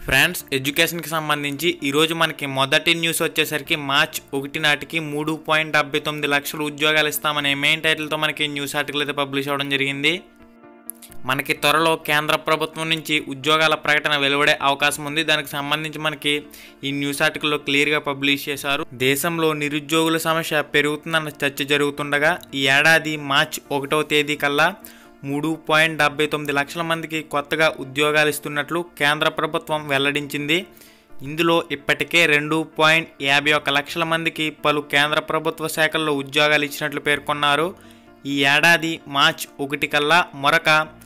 friends ఎడ్యుకేషన్కి సంబంధించి ఈరోజు మనకి మొదటి న్యూస్ వచ్చేసరికి మార్చ్ ఒకటి నాటికి మూడు పాయింట్ డెబ్బై తొమ్మిది లక్షల ఉద్యోగాలు ఇస్తామనే మెయిన్ టైటిల్తో మనకి న్యూస్ ఆర్టికల్ అయితే పబ్లిష్ అవ్వడం జరిగింది మనకి త్వరలో కేంద్ర ప్రభుత్వం నుంచి ఉద్యోగాల ప్రకటన వెలువడే అవకాశం ఉంది దానికి సంబంధించి మనకి ఈ న్యూస్ ఆర్టికల్లో క్లియర్గా పబ్లిష్ చేశారు దేశంలో నిరుద్యోగుల సమస్య పెరుగుతుందన్న చర్చ జరుగుతుండగా ఈ ఏడాది మార్చ్ ఒకటవ తేదీ కల్లా మూడు పాయింట్ డెబ్బై తొమ్మిది లక్షల మందికి కొత్తగా ఉద్యోగాలు ఇస్తున్నట్లు కేంద్ర ప్రభుత్వం వెల్లడించింది ఇందులో ఇప్పటికే రెండు పాయింట్ యాభై ఒక్క లక్షల మందికి పలు కేంద్ర ప్రభుత్వ శాఖల్లో ఉద్యోగాలు ఇచ్చినట్లు పేర్కొన్నారు ఈ ఏడాది మార్చ్ ఒకటి కల్లా మరొక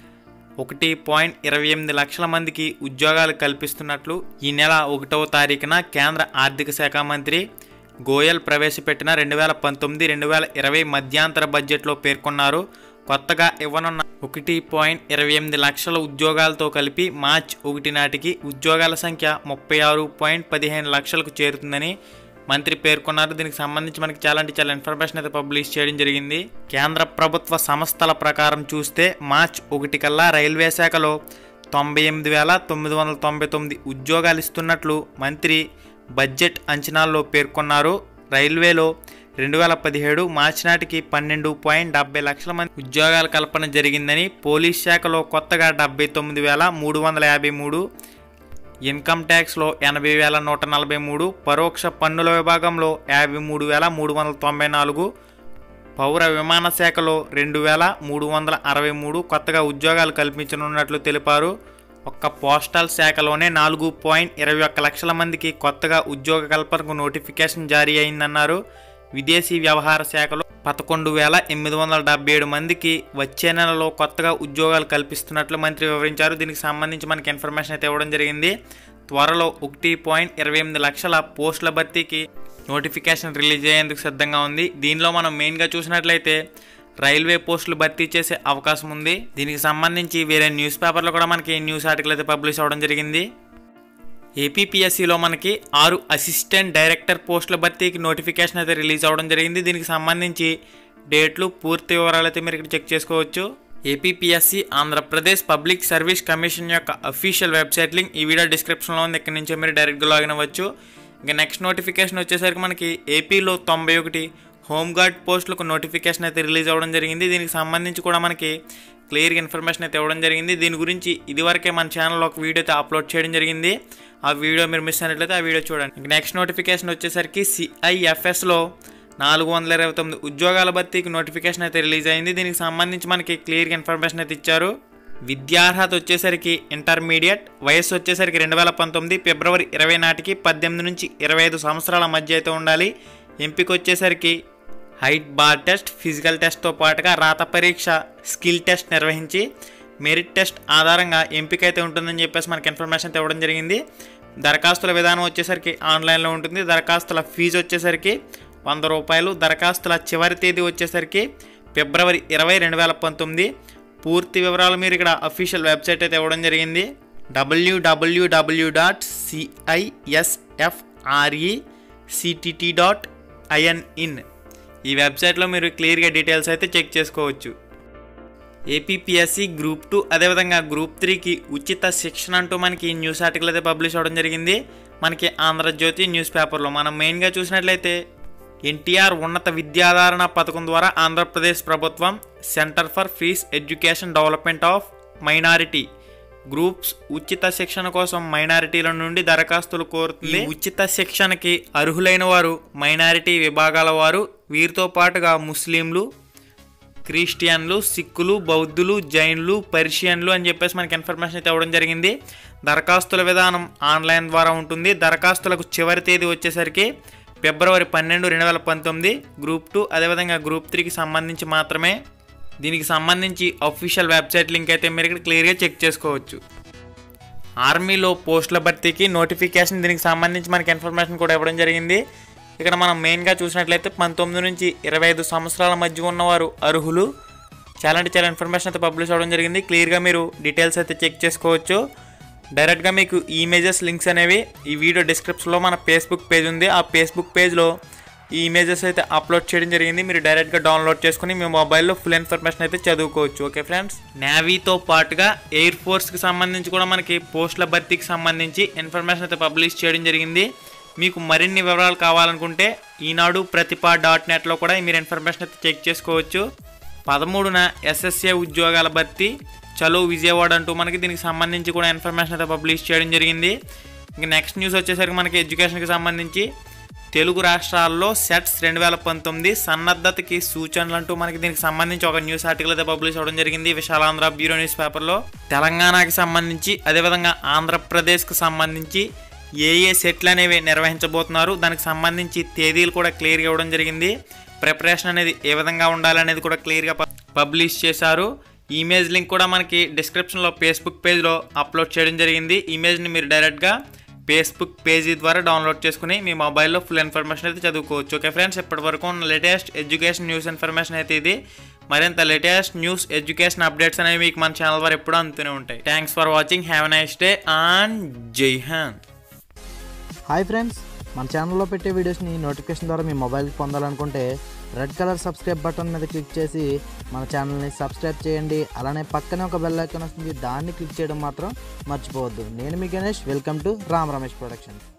ఒకటి పాయింట్ ఇరవై ఎనిమిది లక్షల మందికి ఉద్యోగాలు కల్పిస్తున్నట్లు ఈ నెల ఒకటవ తారీఖున కేంద్ర ఆర్థిక శాఖ మంత్రి గోయల్ ప్రవేశపెట్టిన రెండు వేల పంతొమ్మిది రెండు వేల ఇరవై మధ్యాంతర బడ్జెట్లో పేర్కొన్నారు కొత్తగా ఇవ్వనున్న ఒకటి పాయింట్ ఇరవై ఎనిమిది లక్షల ఉద్యోగాలతో కలిపి మార్చ్ ఒకటి నాటికి ఉద్యోగాల సంఖ్య ముప్పై ఆరు పాయింట్ పదిహేను లక్షలకు చేరుతుందని మంత్రి పేర్కొన్నారు దీనికి సంబంధించి మనకి చాలా అంటే చాలా ఇన్ఫర్మేషన్ అయితే పబ్లిష్ చేయడం జరిగింది కేంద్ర ప్రభుత్వ సంస్థల ప్రకారం చూస్తే మార్చ్ ఒకటి కల్లా రైల్వే శాఖలో తొంభై ఎనిమిది వేల తొమ్మిది వందల తొంభై తొమ్మిది ఉద్యోగాలు ఇస్తున్నట్లు మంత్రి బడ్జెట్ అంచనాల్లో పేర్కొన్నారు రైల్వేలో రెండు వేల పదిహేడు మార్చి నాటికి పన్నెండు పాయింట్ డెబ్బై లక్షల మంది ఉద్యోగాల కల్పన జరిగిందని పోలీస్ శాఖలో కొత్తగా డెబ్బై తొమ్మిది వేల మూడు వందల యాభై మూడు ఇన్కమ్ ట్యాక్స్లో ఎనభై వేల నూట నలభై మూడు పరోక్ష పన్నుల విభాగంలో యాభై మూడు వేల మూడు వందల తొంభై నాలుగు పౌర విమాన శాఖలో రెండు వేల మూడు వందల అరవై మూడు కొత్తగా ఉద్యోగాలు కల్పించనున్నట్లు తెలిపారు ఒక్క పోస్టల్ శాఖలోనే నాలుగు పాయింట్ ఇరవై ఒక్క లక్షల మందికి కొత్తగా ఉద్యోగ కల్పనకు నోటిఫికేషన్ జారీ అయిందన్నారు విదేశీ వ్యవహార శాఖలో పదకొండు వేల ఎనిమిది వందల డెబ్బై ఏడు మందికి వచ్చే నెలలో కొత్తగా ఉద్యోగాలు కల్పిస్తున్నట్లు మంత్రి వివరించారు దీనికి సంబంధించి మనకి ఇన్ఫర్మేషన్ అయితే ఇవ్వడం జరిగింది త్వరలో ఒకటి పాయింట్ ఇరవై ఎనిమిది లక్షల పోస్టుల భర్తీకి నోటిఫికేషన్ రిలీజ్ అయ్యేందుకు సిద్ధంగా ఉంది దీనిలో మనం మెయిన్గా చూసినట్లయితే రైల్వే పోస్టులు భర్తీ చేసే అవకాశం ఉంది దీనికి సంబంధించి వేరే న్యూస్ పేపర్లో కూడా మనకి న్యూస్ ఆర్టికల్ అయితే పబ్లిష్ అవ్వడం జరిగింది ఏపీపీఎస్సీలో మనకి ఆరు అసిస్టెంట్ డైరెక్టర్ పోస్టుల భర్తీకి నోటిఫికేషన్ అయితే రిలీజ్ అవ్వడం జరిగింది దీనికి సంబంధించి డేట్లు పూర్తి వివరాలు అయితే మీరు ఇక్కడ చెక్ చేసుకోవచ్చు APPSC Andhra Pradesh public service commission యొక్క అఫీషియల్ వెబ్సైట్ లింక్ ఈ వీడియో డిస్క్రిప్షన్లో ఉంది ఇక్కడ నుంచే మీరు డైరెక్ట్గా లాగిన్ అవ్వచ్చు ఇంకా నెక్స్ట్ నోటిఫికేషన్ వచ్చేసరికి మనకి ఏపీలో తొంభై ఒకటి హోంగార్డ్ పోస్టులకు నోటిఫికేషన్ అయితే రిలీజ్ అవ్వడం జరిగింది దీనికి సంబంధించి కూడా మనకి క్లియర్గా ఇన్ఫర్మేషన్ అయితే ఇవ్వడం జరిగింది దీని గురించి ఇదివరకే మన ఛానల్లో ఒక వీడియో అయితే అప్లోడ్ చేయడం జరిగింది ఆ వీడియో మీరు మిస్ అయినట్లయితే ఆ వీడియో చూడండి నెక్స్ట్ నోటిఫికేషన్ వచ్చేసరికి సిఐఎఫ్ఎస్లో నాలుగు వందల ఇరవై తొమ్మిది ఉద్యోగాల భర్తీకి నోటిఫికేషన్ అయితే రిలీజ్ అయింది దీనికి సంబంధించి మనకి క్లియర్గా ఇన్ఫర్మేషన్ అయితే ఇచ్చారు విద్యార్హత వచ్చేసరికి ఇంటర్మీడియట్ వయస్సు వచ్చేసరికి రెండు వేల పంతొమ్మిది ఫిబ్రవరి ఇరవై నాటికి పద్దెనిమిది నుంచి ఇరవై ఐదు సంవత్సరాల మధ్య అయితే ఉండాలి ఎంపిక వచ్చేసరికి హైట్ బార్ టెస్ట్ ఫిజికల్ టెస్ట్తో పాటుగా రాత పరీక్ష స్కిల్ టెస్ట్ నిర్వహించి మెరిట్ టెస్ట్ ఆధారంగా ఎంపిక అయితే ఉంటుందని చెప్పేసి మనకి ఇన్ఫర్మేషన్ అయితే ఇవ్వడం జరిగింది దరఖాస్తుల విధానం వచ్చేసరికి ఆన్లైన్లో ఉంటుంది దరఖాస్తుల ఫీజు వచ్చేసరికి వంద రూపాయలు దరఖాస్తుల చివరి తేదీ వచ్చేసరికి ఫిబ్రవరి ఇరవై రెండు వేల పంతొమ్మిది పూర్తి వివరాలు మీరు ఇక్కడ అఫీషియల్ వెబ్సైట్ అయితే ఇవ్వడం జరిగింది డబ్ల్యూడబ్ల్యూడబ్ల్యూ dot CISFRE CTT dot IN in ఈ వెబ్సైట్లో మీరు క్లియర్గా డీటెయిల్స్ అయితే చెక్ చేసుకోవచ్చు ఏపీపీఎస్సి గ్రూప్ టూ అదేవిధంగా గ్రూప్ త్రీకి ఉచిత శిక్షణ అంటూ మనకి న్యూస్ ఆర్టికల్ అయితే పబ్లిష్ అవ్వడం జరిగింది మనకి ఆంధ్రజ్యోతి న్యూస్ పేపర్లో మనం మెయిన్గా చూసినట్లయితే ఎన్టీఆర్ ఉన్నత విద్యాధారణ పథకం ద్వారా ఆంధ్రప్రదేశ్ ప్రభుత్వం centre for fees education development of minority groups ఉచిత శిక్షణ కోసం మైనారిటీల నుండి దరఖాస్తులు కోరుతుంది ఈ ఉచిత శిక్షణకి అర్హులైన వారు మైనారిటీ విభాగాల వారు వీరితో పాటుగా ముస్లింలు క్రిస్టియన్లు సిక్కులు బౌద్ధులు జైన్లు పర్షియన్లు అని చెప్పేసి మనకి ఇన్ఫర్మేషన్ అయితే ఇవ్వడం జరిగింది దరఖాస్తుల విధానం ఆన్లైన్ ద్వారా ఉంటుంది దరఖాస్తులకు చివరి తేదీ వచ్చేసరికి ఫిబ్రవరి పన్నెండు రెండు వేల పంతొమ్మిది గ్రూప్ టూ అదేవిధంగా గ్రూప్ త్రీకి సంబంధించి మాత్రమే దీనికి సంబంధించి అఫీషియల్ వెబ్సైట్ లింక్ అయితే మీరు ఇక్కడ క్లియర్గా చెక్ చేసుకోవచ్చు ఆర్మీలో పోస్టుల భర్తీకి నోటిఫికేషన్ దీనికి సంబంధించి మనకి ఇన్ఫర్మేషన్ కూడా ఇవ్వడం జరిగింది ఇక్కడ మనం మెయిన్గా చూసినట్లయితే పంతొమ్మిది నుంచి ఇరవై ఐదు సంవత్సరాల మధ్య ఉన్నవారు అర్హులు చాలా అంటే చాలా ఇన్ఫర్మేషన్ అయితే పబ్లిష్ అవ్వడం జరిగింది క్లియర్గా మీరు డీటెయిల్స్ అయితే చెక్ చేసుకోవచ్చు డైరెక్ట్గా మీకు ఇమేజెస్ లింక్స్ అనేవి ఈ వీడియో డిస్క్రిప్షన్లో మన ఫేస్బుక్ పేజ్ ఉంది ఆ ఫేస్బుక్ పేజ్లో ఈ ఇమేజెస్ అయితే అప్లోడ్ చేయడం జరిగింది మీరు డైరెక్ట్గా డౌన్లోడ్ చేసుకుని మీ మొబైల్లో ఫుల్ ఇన్ఫర్మేషన్ అయితే చదువుకోవచ్చు ఓకే ఫ్రెండ్స్ నేవీతో పాటుగా ఎయిర్ ఫోర్స్కి సంబంధించి కూడా మనకి పోస్టుల భర్తీకి సంబంధించి ఇన్ఫర్మేషన్ అయితే పబ్లిష్ చేయడం జరిగింది మీకు మరిన్ని వివరాలు కావాలనుకుంటే ఈనాడు ప్రతిభ డాట్ నెట్లో కూడా మీరు ఇన్ఫర్మేషన్ అయితే చెక్ చేసుకోవచ్చు పదమూడున ఎస్ఎస్ఏ ఉద్యోగాల భర్తీ చలో విజయవాడ అంటూ మనకి దీనికి సంబంధించి కూడా ఇన్ఫర్మేషన్ అయితే పబ్లిష్ చేయడం జరిగింది ఇంక నెక్స్ట్ న్యూస్ వచ్చేసరికి మనకి ఎడ్యుకేషన్కి సంబంధించి తెలుగు రాష్ట్రాల్లో సెట్స్ రెండు వేల పంతొమ్మిది సన్నద్ధతకి సూచనలు అంటూ మనకి దీనికి సంబంధించి ఒక న్యూస్ ఆర్టికల్ అయితే పబ్లిష్ అవ్వడం జరిగింది విశాలాంధ్ర బ్యూరో న్యూస్ పేపర్లో తెలంగాణకి సంబంధించి అదేవిధంగా ఆంధ్రప్రదేశ్కి సంబంధించి ఏ ఏ సెట్లు అనేవి నిర్వహించబోతున్నారు దానికి సంబంధించి తేదీలు కూడా క్లియర్గా ఇవ్వడం జరిగింది ప్రిపరేషన్ అనేది ఏ విధంగా ఉండాలనేది కూడా క్లియర్గా పబ్లిష్ చేశారు ఇమేజ్ లింక్ కూడా మనకి డిస్క్రిప్షన్లో ఫేస్బుక్ పేజ్లో అప్లోడ్ చేయడం జరిగింది ఇమేజ్ని మీరు డైరెక్ట్గా ఫేస్బుక్ పేజీ ద్వారా డౌన్లోడ్ చేసుకుని మీ మొబైల్లో ఫుల్ ఇన్ఫర్మేషన్ అయితే చదువుకోవచ్చు ఓకే ఫ్రెండ్స్ ఇప్పటి వరకు ఉన్న లేటెస్ట్ ఎడ్యుకేషన్ న్యూస్ ఇన్ఫర్మేషన్ అయితే ఇది మరింత లేటెస్ట్ న్యూస్ ఎడ్యుకేషన్ అప్డేట్స్ అనేవి మీకు మన ఛానల్ ద్వారా ఎప్పుడూ అందుతూనే ఉంటాయి thanks for watching have nice day and జై హాన్ హాయ్ ఫ్రెండ్స్ మన ఛానల్లో పెట్టే వీడియోస్ని నోటిఫికేషన్ ద్వారా మీ మొబైల్కి పొందాలనుకుంటే రెడ్ కలర్ సబ్స్క్రైబ్ బటన్ మీద క్లిక్ చేసి మన ఛానల్ని సబ్స్క్రైబ్ చేయండి అలానే పక్కనే ఒక బెల్ ఐకాన్ వస్తుంది దాన్ని క్లిక్ చేయడం మాత్రం మర్చిపోవద్దు నేను మీ Ganesh welcome to Ram Ramesh productions